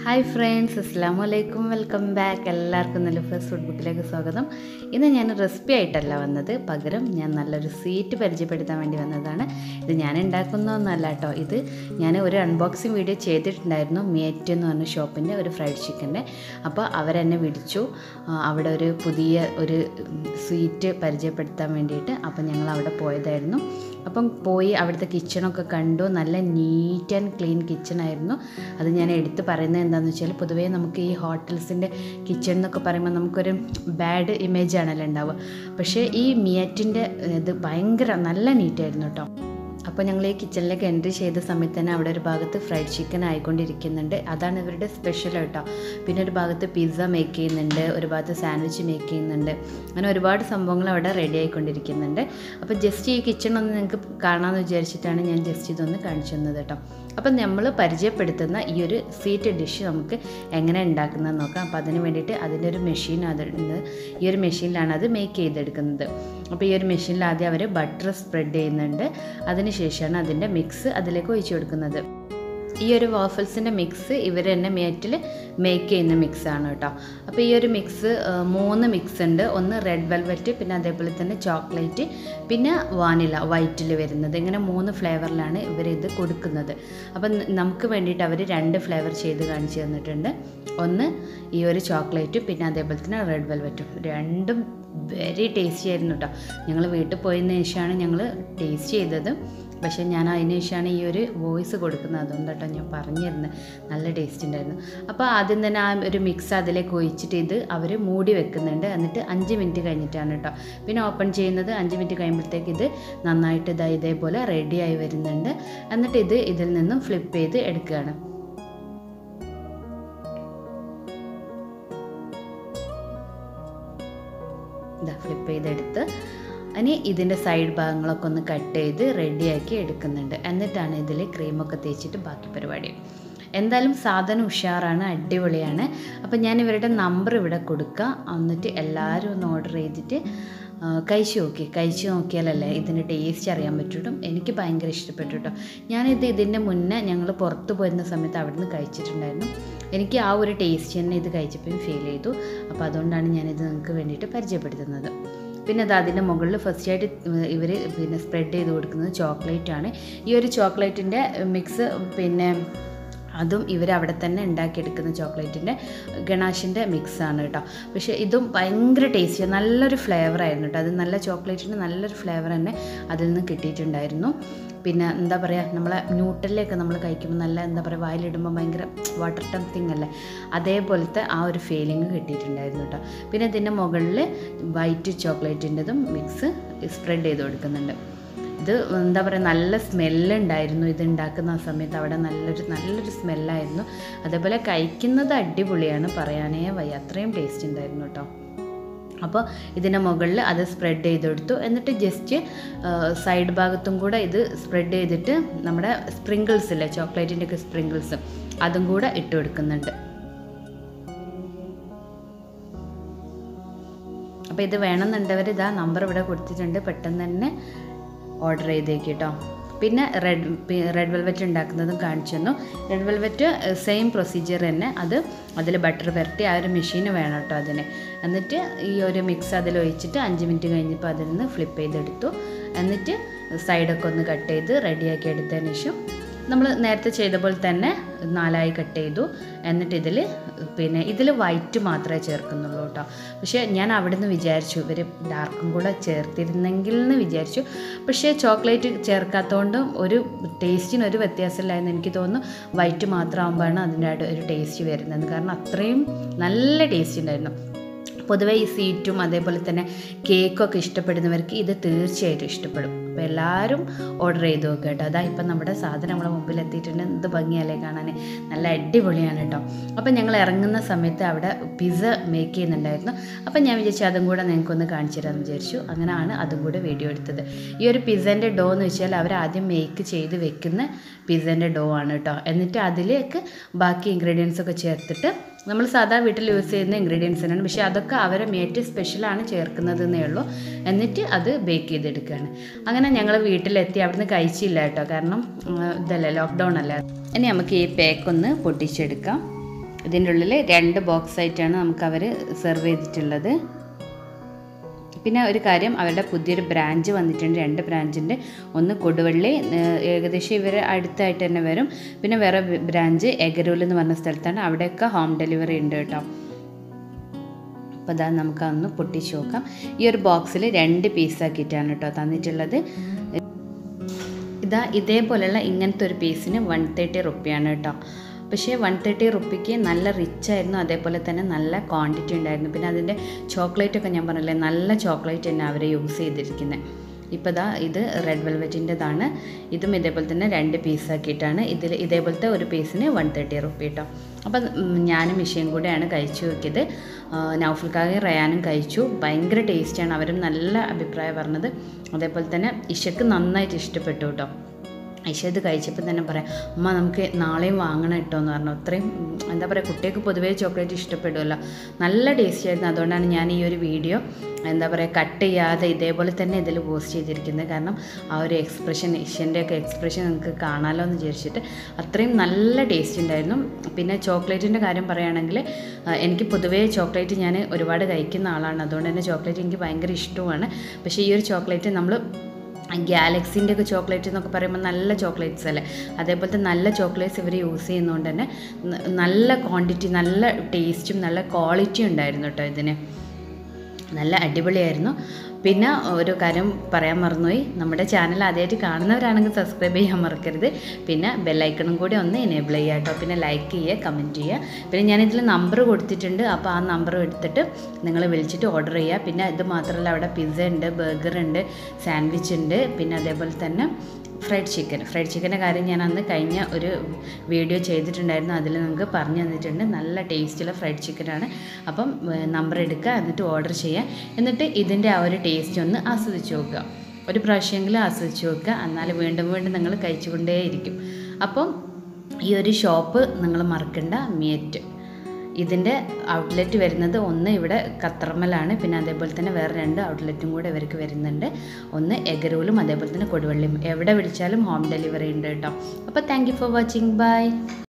hi friends അസ്സാം വലൈക്കും welcome back എല്ലാവർക്കും നല്ല ഫസ്റ്റ് ഫുഡ് ബുക്കിലേക്ക് സ്വാഗതം ഇന്ന് ഞാൻ റെസിപ്പി ആയിട്ടല്ല വന്നത് പകരം ഞാൻ നല്ലൊരു സ്വീറ്റ് പരിചയപ്പെടുത്താൻ വേണ്ടി വന്നതാണ് ഇത് ഞാൻ ഉണ്ടാക്കുന്നതൊന്നുമല്ല കേട്ടോ ഇത് ഞാൻ ഒരു അൺബോക്സിങ് വീഡിയോ ചെയ്തിട്ടുണ്ടായിരുന്നു മിയറ്റ് എന്ന് പറഞ്ഞ ഷോപ്പിൻ്റെ ഒരു ഫ്രൈഡ് ചിക്കൻ്റെ അപ്പോൾ അവരെന്നെ വിളിച്ചു ആ, അവിടെ ഒരു പുതിയ ഒരു സ്വീറ്റ് പരിചയപ്പെടുത്താൻ വേണ്ടിയിട്ട് അപ്പോൾ ഞങ്ങൾ അവിടെ പോയതായിരുന്നു അപ്പം പോയി അവിടുത്തെ കിച്ചണൊക്കെ കണ്ടു നല്ല നീറ്റ് ആൻഡ് ക്ലീൻ കിച്ചണായിരുന്നു അത് ഞാൻ എടുത്ത് പറയുന്നത് എന്താണെന്ന് വെച്ചാൽ പൊതുവേ നമുക്ക് ഈ ഹോട്ടൽസിൻ്റെ കിച്ചൺ എന്നൊക്കെ പറയുമ്പോൾ നമുക്കൊരു ബാഡ് ഇമേജ് ആണല്ലോ ഉണ്ടാവുക പക്ഷേ ഈ മിയറ്റിൻ്റെ ഇത് ഭയങ്കര നല്ല നീറ്റായിരുന്നു കേട്ടോ അപ്പോൾ ഞങ്ങൾ ഈ കിച്ചണിലേക്ക് എൻട്രി ചെയ്ത സമയത്ത് തന്നെ അവിടെ ഒരു ഭാഗത്ത് ഫ്രൈഡ് ചിക്കൻ ആയിക്കൊണ്ടിരിക്കുന്നുണ്ട് അതാണ് ഇവരുടെ സ്പെഷ്യൽ കേട്ടോ പിന്നെ ഒരു ഭാഗത്ത് പിസ്സ മേക്ക് ചെയ്യുന്നുണ്ട് ഒരു ഭാഗത്ത് സാൻഡ്വിച്ച് മേക്ക് ചെയ്യുന്നുണ്ട് അങ്ങനെ ഒരുപാട് സംഭവങ്ങൾ അവിടെ റെഡി ആയിക്കൊണ്ടിരിക്കുന്നുണ്ട് അപ്പോൾ ജസ്റ്റ് ഈ കിച്ചൺ ഒന്ന് നിങ്ങൾക്ക് കാണാമെന്ന് വിചാരിച്ചിട്ടാണ് ഞാൻ ജസ്റ്റ് ഇതൊന്ന് കാണിച്ചു തന്നത് കേട്ടോ അപ്പം നമ്മൾ പരിചയപ്പെടുത്തുന്ന ഈ ഒരു സ്വീറ്റ് ഡിഷ് നമുക്ക് എങ്ങനെ ഉണ്ടാക്കുന്നത് നോക്കാം അപ്പോൾ അതിന് വേണ്ടിയിട്ട് അതിൻ്റെ ഒരു മെഷീൻ അതുണ്ട് ഈ ഒരു മെഷീനിലാണ് അത് മേക്ക് ചെയ്തെടുക്കുന്നത് അപ്പോൾ ഈ ഒരു മെഷീനിൽ ആദ്യം അവർ ബട്ടർ സ്പ്രെഡ് ചെയ്യുന്നുണ്ട് അതിനുശേഷമാണ് അതിൻ്റെ മിക്സ് അതിലേക്ക് ഒഴിച്ചു കൊടുക്കുന്നത് ഈ ഒരു വാഫൽസിൻ്റെ മിക്സ് ഇവർ തന്നെ മേറ്റിൽ മേക്ക് ചെയ്യുന്ന മിക്സാണ് കേട്ടോ അപ്പോൾ ഈ ഒരു മിക്സ് മൂന്ന് മിക്സ് ഉണ്ട് ഒന്ന് റെഡ് വെൽവെറ്റ് പിന്നെ അതേപോലെ തന്നെ ചോക്ലേറ്റ് പിന്നെ വാനില വൈറ്റിൽ വരുന്നത് ഇങ്ങനെ മൂന്ന് ഫ്ലേവറിലാണ് ഇവർ ഇത് കൊടുക്കുന്നത് അപ്പം ന- നമുക്ക് വേണ്ടിയിട്ട് അവർ രണ്ട് ഫ്ലേവർ ചെയ്ത് കാണിച്ചു തന്നിട്ടുണ്ട് ഒന്ന് ഈ ഒരു ചോക്ലേറ്റും പിന്നെ അതേപോലെ തന്നെ റെഡ് വെൽവെറ്റും രണ്ടും വെരി ടേസ്റ്റി ആയിരുന്നു കേട്ടോ ഞങ്ങൾ വീട്ടിൽ പോയതിന് ശേഷമാണ് ഞങ്ങൾ ടേസ്റ്റ് ചെയ്തത് പക്ഷേ ഞാൻ അതിന് ശേഷമാണ് ഈ ഒരു വോയിസ് കൊടുക്കുന്നത് അതുകൊണ്ട് കേട്ടോ ഞാൻ പറഞ്ഞു തരുന്നത് നല്ല ടേസ്റ്റ് ഉണ്ടായിരുന്നു അപ്പോൾ ആദ്യം തന്നെ ആ ഒരു മിക്സ് അതിലേക്ക് ഒഴിച്ചിട്ട് ഇത് അവർ മൂടി വെക്കുന്നുണ്ട് എന്നിട്ട് അഞ്ച് മിനിറ്റ് കഴിഞ്ഞിട്ടാണ് കേട്ടോ പിന്നെ ഓപ്പൺ ചെയ്യുന്നത് അഞ്ച് മിനിറ്റ് കഴിയുമ്പോഴത്തേക്ക് ഇത് നന്നായിട്ട് ഇതാ ഇതേപോലെ റെഡിയായി വരുന്നുണ്ട് എന്നിട്ട് ഇത് ഇതിൽ നിന്നും ഫ്ലിപ്പ് ചെയ്ത് എടുക്കുകയാണ് ഇതാ ഫ്ലിപ്പ് ചെയ്തെടുത്ത് ഇനി ഇതിൻ്റെ സൈഡ് ഭാഗങ്ങളൊക്കെ ഒന്ന് കട്ട് ചെയ്ത് റെഡിയാക്കി എടുക്കുന്നുണ്ട് എന്നിട്ടാണ് ഇതിൽ ക്രീമൊക്കെ തേച്ചിട്ട് ബാക്കി പരിപാടി എന്തായാലും സാധനം ഉഷാറാണ് അടിപൊളിയാണ് അപ്പം ഞാൻ ഇവരുടെ നമ്പർ ഇവിടെ കൊടുക്കുക എന്നിട്ട് എല്ലാവരും ഒന്ന് ഓർഡർ ചെയ്തിട്ട് ആ, കഴിച്ച് നോക്കി കഴിച്ച് നോക്കിയാലല്ലേ ഇതിൻ്റെ ടേസ്റ്റ് അറിയാൻ പറ്റുള്ളൂ എനിക്ക് ഭയങ്കര ഇഷ്ടപ്പെട്ടു കേട്ടോ ഞാനിത് ഇതിൻ്റെ മുന്നേ ഞങ്ങൾ പുറത്ത് പോയിരുന്ന സമയത്ത് അവിടെ നിന്ന് കഴിച്ചിട്ടുണ്ടായിരുന്നു എനിക്ക് ആ ഒരു ടേസ്റ്റ് തന്നെ ഇത് കഴിച്ചപ്പോൾ ഫീൽ ചെയ്തു അപ്പോൾ അതുകൊണ്ടാണ് ഞാനിത് നിങ്ങൾക്ക് വേണ്ടിയിട്ട് പരിചയപ്പെടുത്തുന്നത് പിന്നെ അത് അതിൻ്റെ മുകളിൽ ഫസ്റ്റ് ആയിട്ട് ഇവർ പിന്നെ സ്പ്രെഡ് ചെയ്ത് കൊടുക്കുന്നത് ചോക്ലേറ്റ് ആണ് ഈ ഒരു ചോക്ലേറ്റിൻ്റെ മിക്സ് പിന്നെ അതും ഇവർ അവിടെ തന്നെ ഉണ്ടാക്കിയെടുക്കുന്ന ചോക്ലേറ്റിൻ്റെ ഗണാഷിൻ്റെ മിക്സാണ് കേട്ടോ പക്ഷേ ഇതും ഭയങ്കര ടേസ്റ്റി നല്ലൊരു ഫ്ലേവർ ആയിരുന്നു കേട്ടോ അത് നല്ല ചോക്ലേറ്റിൻ്റെ നല്ലൊരു ഫ്ലേവർ തന്നെ അതിൽ നിന്ന് കിട്ടിയിട്ടുണ്ടായിരുന്നു പിന്നെ എന്താ പറയുക നമ്മളെ ന്യൂട്ടലിലൊക്കെ നമ്മൾ കഴിക്കുമ്പോൾ നല്ല എന്താ പറയുക വായിലിടുമ്പോൾ ഭയങ്കര വാട്ടർ ടംതിങ് അല്ലേ അതേപോലത്തെ ആ ഒരു ഫീലിംഗ് കിട്ടിയിട്ടുണ്ടായിരുന്നു കേട്ടോ പിന്നെ ഇതിൻ്റെ മുകളിൽ വൈറ്റ് ചോക്ലേറ്റിൻ്റെതും മിക്സ് സ്പ്രെഡ് ചെയ്ത് കൊടുക്കുന്നുണ്ട് ഇത് എന്താ പറയുക നല്ല സ്മെല്ലുണ്ടായിരുന്നു ഇത് ഉണ്ടാക്കുന്ന ആ സമയത്ത് അവിടെ നല്ലൊരു നല്ലൊരു സ്മെല്ലായിരുന്നു അതേപോലെ കഴിക്കുന്നത് അടിപൊളിയാണ് പറയാനേ വയ്യ അത്രയും ടേസ്റ്റ് ഉണ്ടായിരുന്നു കേട്ടോ അപ്പോൾ ഇതിൻ്റെ മുകളിൽ അത് സ്പ്രെഡ് ചെയ്തെടുത്തു എന്നിട്ട് ജസ്റ്റ് സൈഡ് ഭാഗത്തും കൂടെ ഇത് സ്പ്രെഡ് ചെയ്തിട്ട് നമ്മുടെ സ്പ്രിങ്കിൾസ് ഇല്ലേ ചോക്ലേറ്റിൻ്റെ ഒക്കെ സ്പ്രിങ്കിൾസ് അതും കൂടെ ഇട്ട് കൊടുക്കുന്നുണ്ട് അപ്പോൾ ഇത് വേണമെന്നുണ്ടവർ ഇതാ നമ്പർ ഇവിടെ കൊടുത്തിട്ടുണ്ട് പെട്ടെന്ന് തന്നെ ഓർഡർ ചെയ്തേക്ക് കേട്ടോ പിന്നെ റെഡ് റെഡ് വെൽവെറ്റ് ഉണ്ടാക്കുന്നതും കാണിച്ചു തന്നു റെഡ് വെൽവെറ്റ് സെയിം പ്രൊസീജിയർ തന്നെ അത് അതിൽ ബട്ടർ പുരട്ടി ആ ഒരു മെഷീന് വേണം കേട്ടോ അതിന് എന്നിട്ട് ഈ ഒരു മിക്സ് അതിൽ ഒഴിച്ചിട്ട് അഞ്ച് മിനിറ്റ് കഴിഞ്ഞപ്പോൾ അതിൽ നിന്ന് ഫ്ലിപ്പ് ചെയ്തെടുത്തു എന്നിട്ട് സൈഡൊക്കെ ഒന്ന് കട്ട് ചെയ്ത് റെഡിയാക്കി എടുത്തതിന് ശേഷം നമ്മൾ നേരത്തെ ചെയ്ത പോലെ തന്നെ നാലായി കട്ട് ചെയ്തു എന്നിട്ട് ഇതിൽ പിന്നെ ഇതിൽ വൈറ്റ് മാത്രമേ ചേർക്കുന്നുള്ളൂ കേട്ടോ പക്ഷേ ഞാൻ അവിടെ നിന്ന് വിചാരിച്ചു ഇവർ ഡാർക്കും കൂടെ ചേർത്തിരുന്നെങ്കിൽ എന്ന് വിചാരിച്ചു പക്ഷേ ചോക്ലേറ്റ് ചേർക്കാത്തതുകൊണ്ടും ഒരു ടേസ്റ്റിന് ഒരു വ്യത്യാസമില്ലായെന്ന് എനിക്ക് തോന്നുന്നു വൈറ്റ് മാത്രമാകുമ്പോഴാണ് അതിൻ്റെ ആയിട്ട് ഒരു ടേസ്റ്റ് വരുന്നത് കാരണം അത്രയും നല്ല ടേസ്റ്റ് ഉണ്ടായിരുന്നു പൊതുവേ ഈ സ്വീറ്റും അതേപോലെ തന്നെ കേക്കൊക്കെ ഇഷ്ടപ്പെടുന്നവർക്ക് ഇത് തീർച്ചയായിട്ടും ഇഷ്ടപ്പെടും അപ്പോൾ എല്ലാവരും ഓർഡർ ചെയ്ത് നോക്കുക കേട്ടോ അതാ ഇപ്പം നമ്മുടെ സാധനം നമ്മളെ മുമ്പിൽ എത്തിയിട്ടുണ്ട് എന്ത് ഭംഗിയല്ലേ കാണാൻ നല്ല അടിപൊളിയാണ് കേട്ടോ അപ്പോൾ ഞങ്ങൾ ഇറങ്ങുന്ന സമയത്ത് അവിടെ പിസ്സ മേക്ക് ചെയ്യുന്നുണ്ടായിരുന്നു അപ്പോൾ ഞാൻ വിചാരിച്ചു അതും കൂടെ നിങ്ങൾക്കൊന്ന് കാണിച്ചു തരാമെന്ന് വിചാരിച്ചു അങ്ങനെയാണ് അതും കൂടെ വീഡിയോ എടുത്തത് ഈ ഒരു പിസ്സേൻ്റെ ഡോ എന്ന് വെച്ചാൽ അവർ ആദ്യം മേക്ക് ചെയ്ത് വെക്കുന്ന പിസ്സേൻ്റെ ഡോ ആണ് കേട്ടോ എന്നിട്ട് അതിലേക്ക് ബാക്കി ഇൻഗ്രീഡിയൻസ് ഒക്കെ ചേർത്തിട്ട് നമ്മൾ സാധാ വീട്ടിൽ യൂസ് ചെയ്യുന്ന ഇൻഗ്രീഡിയൻസ് തന്നെയാണ് പക്ഷേ അതൊക്കെ അവരെ മേറ്റ് സ്പെഷ്യലാണ് ചേർക്കുന്നത് എന്നേ ഉള്ളൂ എന്നിട്ട് അത് ബേക്ക് ചെയ്തെടുക്കുകയാണ് അങ്ങനെ ഞങ്ങൾ വീട്ടിലെത്തി അവിടുന്ന് കഴിച്ചില്ല കേട്ടോ കാരണം ഉം, ഇതല്ലേ ലോക്ക്ഡൗൺ അല്ലേ ഇനി നമുക്ക് ഈ പേക്ക് ഒന്ന് പൊട്ടിച്ചെടുക്കാം ഇതിൻ്റെ ഉള്ളിൽ രണ്ട് ബോക്സ് ആയിട്ടാണ് നമുക്ക് അവർ സെർവ് ചെയ്തിട്ടുള്ളത് പിന്നെ ഒരു കാര്യം അവരുടെ പുതിയൊരു ബ്രാഞ്ച് വന്നിട്ടുണ്ട് രണ്ട് ബ്രാഞ്ചിൻ്റെ ഒന്ന് കൊടുവള്ളി ഏഹ് ഏകദേശം ഇവർ അടുത്തായിട്ട് തന്നെ വരും പിന്നെ വേറെ ബ്രാഞ്ച് എഗരൂൽ എന്ന് പറഞ്ഞ സ്ഥലത്താണ് അവിടെയൊക്കെ ഹോം ഡെലിവറി ഉണ്ട് കേട്ടോ അപ്പോൾ അതാ നമുക്ക് അതൊന്ന് പൊട്ടിച്ച് നോക്കാം ഈ ഒരു ബോക്സിൽ രണ്ട് പീസാക്കിയിട്ടാണ് കേട്ടോ തന്നിട്ടുള്ളത് ഇതാ ഇതേപോലെയുള്ള ഇങ്ങനത്തെ ഒരു പീസിന് വൺ തേർട്ടി റുപ്പിയാണ് കേട്ടോ പക്ഷേ വൺ തേർട്ടി റുപ്പിക്ക് നല്ല റിച്ച് ആയിരുന്നു അതേപോലെ തന്നെ നല്ല ക്വാണ്ടിറ്റി ഉണ്ടായിരുന്നു പിന്നെ അതിൻ്റെ ചോക്ലേറ്റ് ഒക്കെ ഞാൻ പറഞ്ഞില്ലേ നല്ല ചോക്ലേറ്റ് തന്നെ അവർ യൂസ് ചെയ്തിരിക്കുന്നത് ഇപ്പോൾ ദാ ഇത് റെഡ് വെൽവെറ്റിൻ്റെതാണ് ഇതും ഇതേപോലെ തന്നെ രണ്ട് പീസാക്കിയിട്ടാണ് ഇതിൽ ഇതേപോലത്തെ ഒരു പീസിന് വൺ തേർട്ടി റുപ്പി കേട്ടോ അപ്പം ഉം, ഞാനും മിഷയും കൂടെയാണ് കഴിച്ചു നോക്കിയത് നൗഫൽക്കാകെ റയാനും കഴിച്ചു ഭയങ്കര ടേസ്റ്റാണ് അവരും നല്ല അഭിപ്രായം പറഞ്ഞത് അതേപോലെ തന്നെ ഇഷക്ക് നന്നായിട്ട് ഇഷ്ടപ്പെട്ടു കേട്ടോ ഐഷ ഇത് കഴിച്ചപ്പോൾ തന്നെ പറയാം അമ്മ നമുക്ക് നാളെയും വാങ്ങണം കേട്ടോ എന്ന് പറഞ്ഞു അത്രയും ഉം, എന്താ പറയുക കുട്ടികൾക്ക് പൊതുവേ ചോക്ലേറ്റ് ഇഷ്ടപ്പെടുമല്ലോ നല്ല ടേസ്റ്റി ആയിരുന്നു അതുകൊണ്ടാണ് ഞാൻ ഈ ഒരു വീഡിയോ എന്താ പറയുക കട്ട് ചെയ്യാതെ ഇതേപോലെ തന്നെ ഇതിൽ പോസ്റ്റ് ചെയ്തിരിക്കുന്നത് കാരണം ആ ഒരു എക്സ്പ്രഷൻ ഇഷ്യൻ്റെ ഒക്കെ എക്സ്പ്രഷൻ നിങ്ങൾക്ക് കാണാമല്ലോ എന്ന് വിചാരിച്ചിട്ട് അത്രയും നല്ല ടേസ്റ്റ് ഉണ്ടായിരുന്നു പിന്നെ ചോക്ലേറ്റിൻ്റെ കാര്യം പറയുകയാണെങ്കിൽ ആ, എനിക്ക് പൊതുവേ ചോക്ലേറ്റ് ഞാൻ ഒരുപാട് കഴിക്കുന്ന ആളാണ് അതുകൊണ്ട് തന്നെ ചോക്ലേറ്റ് എനിക്ക് ഭയങ്കര ഇഷ്ടവുമാണ് പക്ഷേ ഈ ഒരു ചോക്ലേറ്റ് നമ്മൾ ഗാലക്സിൻ്റെ ഒക്കെ ചോക്ലേറ്റ് എന്നൊക്കെ പറയുമ്പോൾ നല്ല ചോക്ലേറ്റ്സ് അല്ലേ അതേപോലത്തെ നല്ല ചോക്ലേറ്റ്സ് ഇവർ യൂസ് ചെയ്യുന്നതുകൊണ്ട് തന്നെ ന- നല്ല ക്വാണ്ടിറ്റി നല്ല ടേസ്റ്റും നല്ല ക്വാളിറ്റി ഉണ്ടായിരുന്നു കേട്ടോ ഇതിന് നല്ല അടിപൊളിയായിരുന്നു പിന്നെ ഒരു കാര്യം പറയാൻ മറന്നുപോയി നമ്മുടെ ചാനൽ ആദ്യമായിട്ട് കാണുന്നവരാണെങ്കിൽ സബ്സ്ക്രൈബ് ചെയ്യാൻ മറക്കരുത് പിന്നെ ബെല്ലൈക്കണും കൂടി ഒന്ന് എനേബിൾ ചെയ്യുക കേട്ടോ പിന്നെ ലൈക്ക് ചെയ്യുക കമൻറ്റ് ചെയ്യുക പിന്നെ ഞാനിതിൽ നമ്പർ കൊടുത്തിട്ടുണ്ട് അപ്പോൾ ആ നമ്പർ എടുത്തിട്ട് നിങ്ങൾ വിളിച്ചിട്ട് ഓർഡർ ചെയ്യുക പിന്നെ ഇത് മാത്രമല്ല അവിടെ പിസ്സ ഉണ്ട് ബർഗർ ഉണ്ട് സാൻഡ്വിച്ച് ഉണ്ട് പിന്നെ അതേപോലെ തന്നെ ഫ്രൈഡ് ചിക്കൻ ഫ്രൈഡ് ചിക്കൻ്റെ കാര്യം ഞാൻ അന്ന് കഴിഞ്ഞ ഒരു വീഡിയോ ചെയ്തിട്ടുണ്ടായിരുന്നു അതിൽ നിങ്ങൾക്ക് പറഞ്ഞു തന്നിട്ടുണ്ട് നല്ല ടേസ്റ്റുള്ള ഫ്രൈഡ് ചിക്കനാണ് അപ്പം നമ്പർ എടുക്കുക എന്നിട്ട് ഓർഡർ ചെയ്യുക എന്നിട്ട് ഇതിൻ്റെ ആ ഒരു ടേസ്റ്റ് ഒന്ന് ആസ്വദിച്ച് നോക്കുക ഒരു പ്രാവശ്യമെങ്കിലും ആസ്വദിച്ച് നോക്കുക എന്നാൽ വീണ്ടും വീണ്ടും നിങ്ങൾ കഴിച്ചുകൊണ്ടേയിരിക്കും അപ്പം ഈ ഒരു ഷോപ്പ് നിങ്ങൾ മറക്കണ്ട മിയറ്റ് ഇതിൻ്റെ ഔട്ട്ലെറ്റ് വരുന്നത് ഒന്ന് ഇവിടെ കത്തർമലാണ് പിന്നെ അതേപോലെ തന്നെ വേറെ രണ്ട് ഔട്ട്ലെറ്റും കൂടെ ഇവർക്ക് വരുന്നുണ്ട് ഒന്ന് എഗരൂലും അതേപോലെ തന്നെ കൊടുവള്ളിയും എവിടെ വിളിച്ചാലും ഹോം ഡെലിവറി ഉണ്ട് കേട്ടോ അപ്പോൾ thank you for watching by